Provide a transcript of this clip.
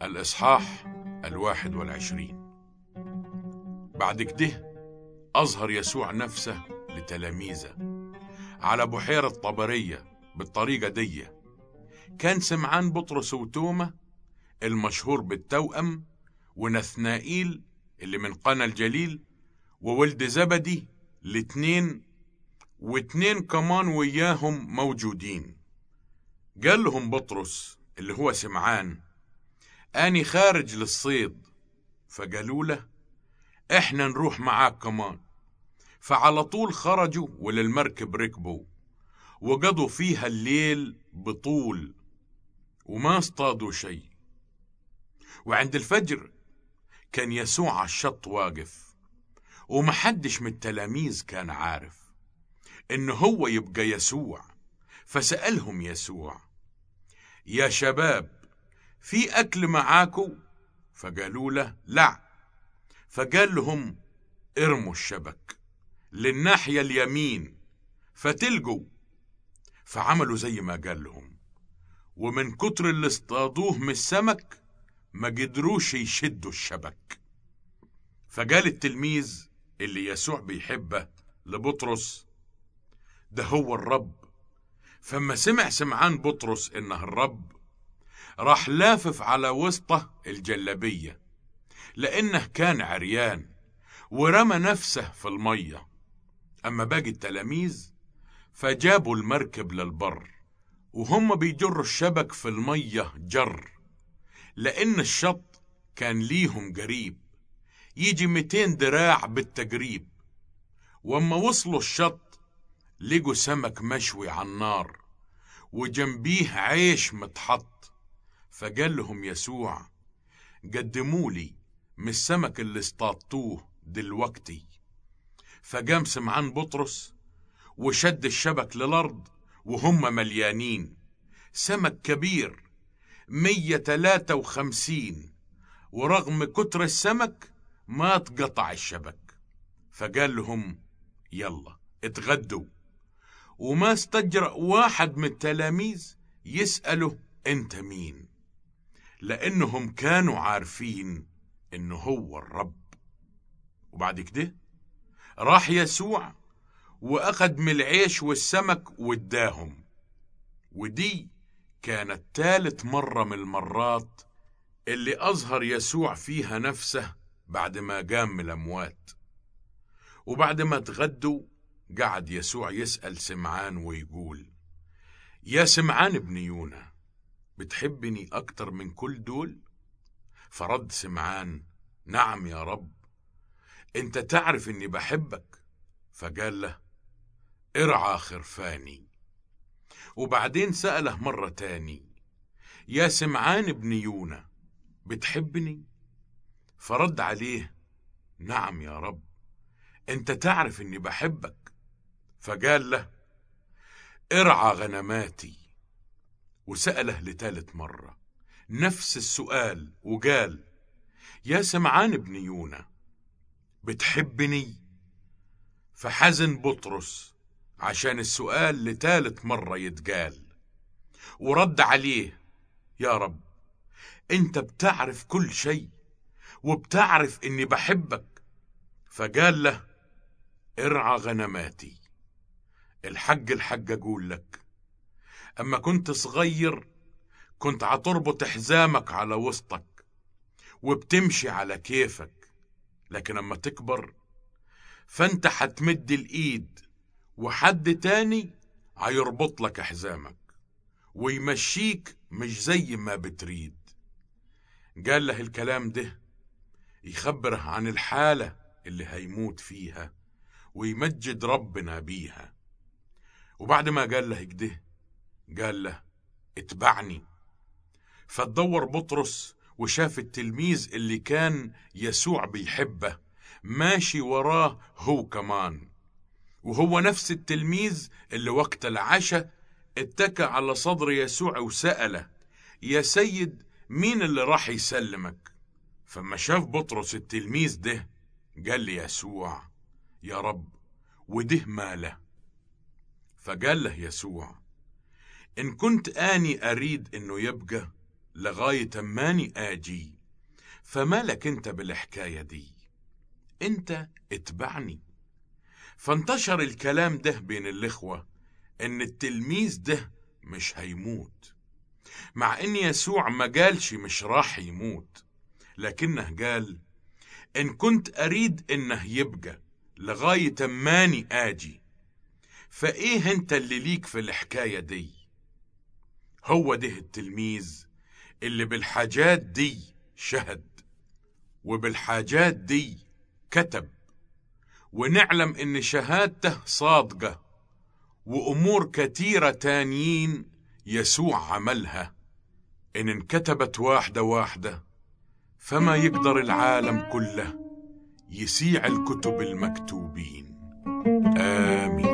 الإصحاح الواحد والعشرين بعد كده أظهر يسوع نفسه لتلاميذه على بحيرة طبرية بالطريقة دي كان سمعان بطرس وتوما المشهور بالتوأم ونثنائيل اللي من قنا الجليل وولد زبدي الاتنين واتنين كمان وياهم موجودين قال لهم بطرس اللي هو سمعان أني خارج للصيد فقالوا له إحنا نروح معاك كمان فعلى طول خرجوا وللمركب ركبوا وقضوا فيها الليل بطول وما اصطادوا شيء وعند الفجر كان يسوع على الشط واقف ومحدش من التلاميذ كان عارف إن هو يبقى يسوع فسألهم يسوع يا شباب في أكل معاكم فقالوا له لا فقال لهم ارموا الشبك للناحية اليمين فتلقوا فعملوا زي ما قال لهم ومن كتر اللي اصطادوه من السمك ما قدروش يشدوا الشبك فقال التلميذ اللي يسوع بيحبه لبطرس ده هو الرب فما سمع سمعان بطرس انه الرب راح لافف على وسطه الجلبية لانه كان عريان ورمى نفسه في المية اما باقي التلاميذ فجابوا المركب للبر وهم بيجروا الشبك في المية جر لأن الشط كان ليهم قريب يجي 200 دراع بالتقريب واما وصلوا الشط لقوا سمك مشوي على النار وجنبيه عيش متحط فقال لهم يسوع قدموا لي من السمك اللي اصطادتوه دلوقتي فقام سمعان بطرس وشد الشبك للأرض وهم مليانين سمك كبير مية تلاتة وخمسين ورغم كتر السمك ما تقطع الشبك فقال لهم يلا اتغدوا وما استجرأ واحد من التلاميذ يسأله انت مين لانهم كانوا عارفين انه هو الرب وبعد كده راح يسوع واخد من العيش والسمك واداهم ودي كانت تالت مرة من المرات اللي أظهر يسوع فيها نفسه بعد ما قام من الأموات وبعد ما تغدوا قعد يسوع يسأل سمعان ويقول يا سمعان ابن يونا بتحبني أكتر من كل دول؟ فرد سمعان نعم يا رب انت تعرف اني بحبك فقال له ارعى خرفاني وبعدين سأله مرة تاني يا سمعان ابن يونا بتحبني فرد عليه نعم يا رب انت تعرف اني بحبك فقال له ارعى غنماتي وسأله لتالت مرة نفس السؤال وقال يا سمعان ابن يونا بتحبني فحزن بطرس عشان السؤال لتالت مرة يتقال ورد عليه يا رب انت بتعرف كل شيء وبتعرف اني بحبك فقال له ارعى غنماتي الحق الحق اقول لك اما كنت صغير كنت عتربط حزامك على وسطك وبتمشي على كيفك لكن اما تكبر فانت حتمد الايد وحد تاني هيربط لك حزامك ويمشيك مش زي ما بتريد قال له الكلام ده يخبره عن الحالة اللي هيموت فيها ويمجد ربنا بيها وبعد ما قال له كده قال له اتبعني فتدور بطرس وشاف التلميذ اللي كان يسوع بيحبه ماشي وراه هو كمان وهو نفس التلميذ اللي وقت العشاء اتكى على صدر يسوع وسأله يا سيد مين اللي راح يسلمك فما شاف بطرس التلميذ ده قال لي يسوع يا رب وده ماله فقال له يسوع إن كنت آني أريد إنه يبقى لغاية أماني آجي فمالك أنت بالحكاية دي أنت اتبعني فانتشر الكلام ده بين الإخوة إن التلميذ ده مش هيموت مع إن يسوع ما قالش مش راح يموت لكنه قال إن كنت أريد إنه يبقى لغاية أماني آجي فإيه أنت اللي ليك في الحكاية دي هو ده التلميذ اللي بالحاجات دي شهد وبالحاجات دي كتب ونعلم إن شهادته صادقة وأمور كتيرة تانيين يسوع عملها إن انكتبت واحدة واحدة فما يقدر العالم كله يسيع الكتب المكتوبين آمين